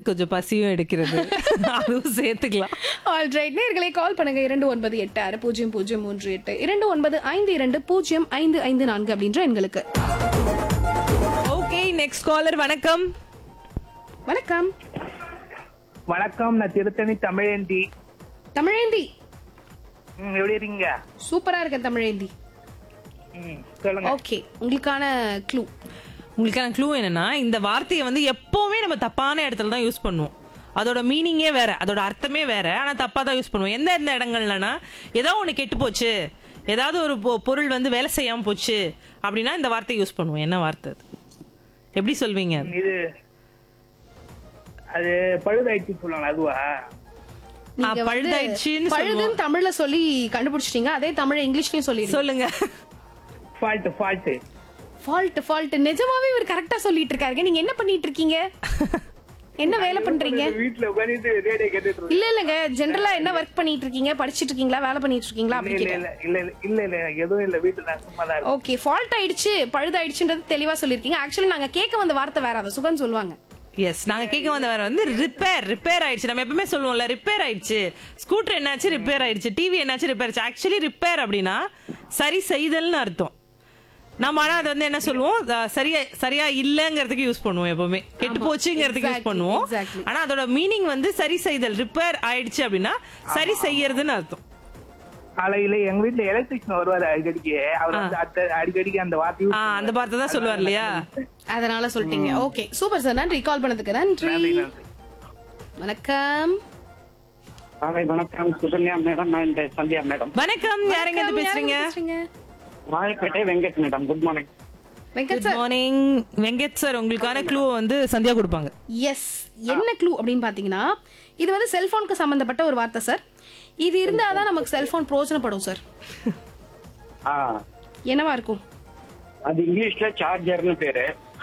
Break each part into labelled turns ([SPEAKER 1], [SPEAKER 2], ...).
[SPEAKER 1] கொஞ்சம் பசியும் எடுக்கிறது அதுவும் சேர்த்துக்கலாம்
[SPEAKER 2] ஆல் ரைட் நேர்களை கால் பண்ணுங்க இரண்டு ஒன்பது எட்டு ஆறு பூஜ்ஜியம் பூஜ்ஜியம் மூன்று எட்டு இரண்டு ஒன்பது ஐந்து இரண்டு பூஜ்ஜியம் ஐந்து ஐந்து நான்கு அப்படின்ற எண்களுக்கு
[SPEAKER 1] ஓகே நெக்ஸ்ட் காலர் வணக்கம்
[SPEAKER 2] வணக்கம்
[SPEAKER 3] வணக்கம் நான் திருத்தணி தமிழேந்தி
[SPEAKER 2] தமிழேந்தி
[SPEAKER 3] ம், எப்படி இருக்கீங்க
[SPEAKER 2] சூப்பரா இருக்கேன் தமிழேந்தி
[SPEAKER 3] ம், சொல்லுங்க
[SPEAKER 2] ஓகே உங்களுக்கான க்ளூ
[SPEAKER 1] உங்களுக்கான க்ளூ என்னன்னா இந்த வார்த்தையை வந்து எப்பவுமே நம்ம தப்பான இடத்துல தான் யூஸ் பண்ணுவோம் அதோட மீனிங்கே வேற அதோட அர்த்தமே வேற ஆனா தப்பா தான் யூஸ் பண்ணுவோம் எந்த எந்த இடங்கள்லனா ஏதோ ஒண்ணு கெட்டு போச்சு ஏதாவது ஒரு பொ- பொருள் வந்து வேலை செய்யாம போச்சு அப்படின்னா இந்த வார்த்தையை யூஸ் பண்ணுவோம் என்ன வார்த்தை அது எப்படி சொல்வீங்க அது?
[SPEAKER 3] இது அது பழுதாயிடுச்சு சொல்லுவாங்க அதுவா
[SPEAKER 1] ஆ, பழுதாயிடுச்சுன்னு சொல்லுவோம்
[SPEAKER 2] பழுதுன்னு தமிழ்ல சொல்லி கண்டுபிடிச்சிட்டீங்க அதே தமிழ் இங்கிலீஷ்லயும் சொல்லி
[SPEAKER 1] சொல்லுங்க
[SPEAKER 3] ஃபால்ட் ஃபால்ட்
[SPEAKER 2] ஃபால்ட் ஃபால்ட் நிஜமாவே இவர் கரெக்டா சொல்லிட்டு இருக்காருங்க நீங்க என்ன பண்ணிட்டு இருக்கீங்க என்ன வேலை பண்றீங்க
[SPEAKER 3] வீட்டுல உட்காந்துட்டு ரேடியோ கேட்டுட்டு இருக்கேன்.
[SPEAKER 2] இல்ல இல்லங்க ஜென்ரலா என்ன ஒர்க் பண்ணிட்டு இருக்கீங்க படிச்சிட்டு இருக்கீங்களா வேலை பண்ணிட்டு இருக்கீங்களா அப்படி
[SPEAKER 3] இல்ல
[SPEAKER 2] கேட்டேன்
[SPEAKER 3] இல்ல இல்ல இல்ல இல்ல இல்ல எதுவும் இல்ல வீட்டுல நான் சும்மா தான் இருக்கேன்.
[SPEAKER 2] ஓகே ஃபால்ட் ஆயிடுச்சு பழுதாயிடுச்சுன்றது தெளிவா சொல்லிருக்கீங்க ஆக்சுவலி நாங்க கேட்க வந்த வார்த்தை வேற அதை சுகன் சொல்லுவாங்க
[SPEAKER 1] எஸ் நாங்க கேட்க வந்த வேற வந்து ரிப்பேர் ரிப்பேர் ஆயிடுச்சு நம்ம எப்பவுமே சொல்லுவோம்ல ரிப்பேர் ஆயிடுச்சு ஸ்கூட்டர் என்னாச்சு ரிப்பேர் ஆயிடுச்சு டிவி என்னாச்சு ரிப்பேர் ஆயிடுச்சு ஆக்சுவலி ரிப்பேர் அப்படின்னா சரி செய்தல்னு அர்த்தம் நம்ம ஆனா அது வந்து என்ன சொல்லுவோம் அஹ் சரியா சரியா இல்லங்கிறதுக்கு யூஸ் பண்ணுவோம் எப்பவுமே கெட்டு போச்சுங்கிறதுக்கு யூஸ்
[SPEAKER 2] Exactly,
[SPEAKER 1] பண்ணுவோம்
[SPEAKER 2] exactly.
[SPEAKER 1] ஆனா அதோட மீனிங் வந்து சரி செய்தல் ரிப்பேர் ஆயிடுச்சு அப்படின்னா சரி செய்யறதுன்னு அர்த்தம்
[SPEAKER 3] காலையில எங்க வீட்டுல எலக்ட்ரிஷியன் வருவாரு அடிக்கடிக்கு அவர் வந்து அத்த- அடிக்கடிக்கு அந்த வார்த்தை use
[SPEAKER 1] ஆ, அந்த வார்த்தை தான் சொல்லுவார் இல்லையா
[SPEAKER 2] அதனால சொல்லிட்டீங்க ஓகே சூப்பர் சார் நன்றி கால் பண்ணதுக்கு நன்றி
[SPEAKER 3] நன்றி நன்றி
[SPEAKER 2] வணக்கம்
[SPEAKER 4] காலை வணக்கம் சுகன்யா மேடம் நான் இந்த சந்தியா மேடம்
[SPEAKER 1] வணக்கம் யாருங்க இருந்து பேசுறீங்க
[SPEAKER 4] Royapettah Venkat madam good morning
[SPEAKER 2] Venkat
[SPEAKER 1] good
[SPEAKER 2] sir
[SPEAKER 1] morning Venkat sir உங்களுக்கான க்ளூ வந்து சந்தியா கொடுப்பாங்க
[SPEAKER 2] எஸ் என்ன க்ளூ அப்படின்னு பாத்தீங்கன்னா இது வந்து செல்போனுக்கு சம்பந்தப்பட்ட ஒரு வார்த்தை சார் இது இருந்தாதான் நமக்கு செல்போன் பிரயோஜனப்படும் சார்
[SPEAKER 4] ஆ
[SPEAKER 2] என்னவா இருக்கும்
[SPEAKER 4] அது இங்கிலீஷ்ல சார்ஜர்னு பேரு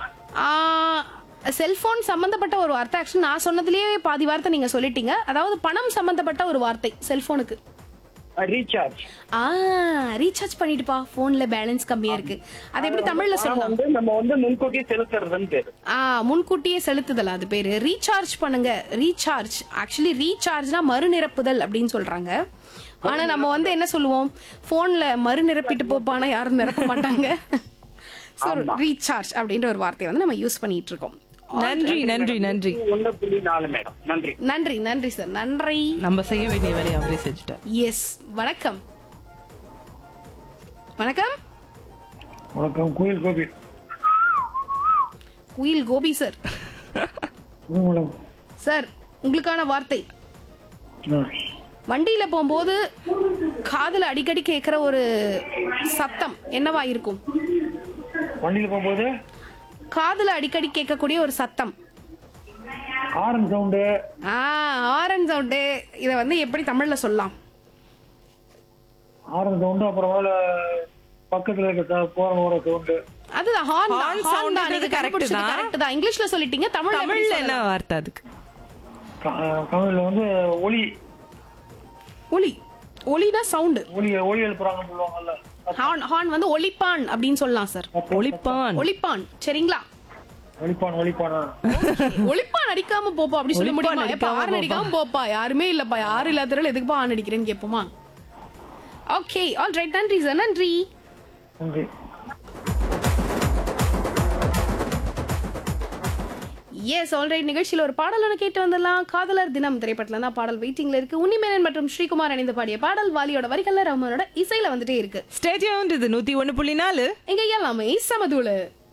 [SPEAKER 2] செல்போன் சம்பந்தப்பட்ட ஒரு வார்த்தை ஆக்சுவலி நான் சொன்னதுலயே பாதி வார்த்தை நீங்க சொல்லிட்டீங்க அதாவது பணம் சம்பந்தப்பட்ட ஒரு வார்த்தை செல்போனுக்கு
[SPEAKER 4] ரீசார்ஜ்
[SPEAKER 2] ஆ ரீசார்ஜ் பண்ணிட்டுப்பா போன்ல பேலன்ஸ் கம்மியா இருக்கு அது எப்படி தமிழ்ல சொல்லலாம்
[SPEAKER 4] வந்து நம்ம வந்து முன்கூட்டி செலுத்துறதுன்னு பேரு
[SPEAKER 2] ஆ முன்கூட்டியே செலுத்துதல் அது பேரு ரீசார்ஜ் பண்ணுங்க ரீசார்ஜ் ஆக்சுவலி ரீசார்ஜ்னா மறுநிரப்புதல் அப்படின்னு சொல்றாங்க ஆனா நம்ம வந்து என்ன சொல்லுவோம் போன்ல மறுநிரப்பிட்டு போப்பானா யாரும் நிரப்ப மாட்டாங்க ஸோ ரீசார்ஜ் அப்படின்ற ஒரு வார்த்தையை வந்து நம்ம யூஸ் பண்ணிட்டு இருக்கோம்
[SPEAKER 1] நன்றி நன்றி நன்றி
[SPEAKER 4] ஒன்னு புள்ளி நாலு மேடம் நன்றி
[SPEAKER 2] நன்றி நன்றி சார் நன்றி
[SPEAKER 1] நம்ம செய்ய வேண்டிய வேலையை அவரே செஞ்சுட்டார்
[SPEAKER 2] எஸ் வணக்கம் வணக்கம்
[SPEAKER 4] வணக்கம் கோயில் கோபி
[SPEAKER 2] குயில் கோபி சார்
[SPEAKER 4] மேடம்
[SPEAKER 2] சார் உங்களுக்கான வார்த்தை வண்டியில போகும்போது காதுல அடிக்கடி கேட்கிற ஒரு சத்தம் என்னவா இருக்கும்
[SPEAKER 4] வண்டியில போகும்போது
[SPEAKER 2] காதுல அடிக்கடி கேட்கக்கூடிய ஒரு சத்தம்
[SPEAKER 4] ஆரன் சவுண்டு
[SPEAKER 2] ஆ ஆரன் சவுண்டு இத வந்து எப்படி தமிழ்ல சொல்லலாம்
[SPEAKER 4] ஆரன் சவுண்டு அப்புறம் பக்கத்துல இருக்க போற போற சவுண்டு
[SPEAKER 2] அதுதான் ஹார்ன்
[SPEAKER 1] Horn
[SPEAKER 2] தான்
[SPEAKER 1] sound
[SPEAKER 2] ஹார்ன் தான் நீங்க
[SPEAKER 1] correct
[SPEAKER 2] கண்டுபிடிச்சது
[SPEAKER 1] தான்.
[SPEAKER 2] கரெக்ட் தான் இங்கிலீஷ்ல சொல்லிட்டீங்க தமிழ்ல எப்படி
[SPEAKER 1] தமிழ்ல என்ன
[SPEAKER 2] சொல்லலாம்?
[SPEAKER 1] வார்த்தை அதுக்கு
[SPEAKER 4] தமிழ்ல வந்து ஒளி
[SPEAKER 2] ஒலி ஒலினா சவுண்ட்
[SPEAKER 4] ஒளி ஒளி எழுப்புறாங்கன்னு சொல்லுவாங்கல்ல
[SPEAKER 2] ஹார்ன் ஹார்ன் வந்து ஒலிப்பான் அப்படின்னு சொல்லலாம் சார்
[SPEAKER 1] ஒளிப்பான்
[SPEAKER 2] ஒலிப்பான் சரிங்களா
[SPEAKER 4] ஒளிப்பான் ஒளிப்பானா
[SPEAKER 2] ஒளிப்பான் அடிக்காம போப்பா அப்படி சொல்ல
[SPEAKER 1] ஒலிப்பான்
[SPEAKER 2] முடியுமா எப்ப
[SPEAKER 1] அடிக்காம
[SPEAKER 2] ஆரன் அடிக்காம போப்பா யாருமே இல்லப்பா யாரும் இல்லாதவர்கள் எதுக்குப்பா ஆன் அடிக்கிறேன்னு கேட்போமா ஓகே ஆல் ரைட் நன்றி சார் நன்றி
[SPEAKER 4] நன்றி
[SPEAKER 2] எஸ் ஆல்ரைட் நிகழ்ச்சியில் ஒரு பாடல் ஒன்று கேட்டு வந்துடலாம் காதலர் தினம் திரைப்படத்துல தான் பாடல் வெயிட்டிங்ல இருக்கு உன்னிமேனன் மற்றும் ஸ்ரீகுமார் இணைந்து பாடிய பாடல் வாலியோட வரிகள்ல ரமனோட இசையில வந்துட்டே இருக்கு
[SPEAKER 1] ஸ்டேடியம் இது நூத்தி ஒண்ணு புள்ளி நாலு
[SPEAKER 2] எங்க எல்லாமே சமதூளு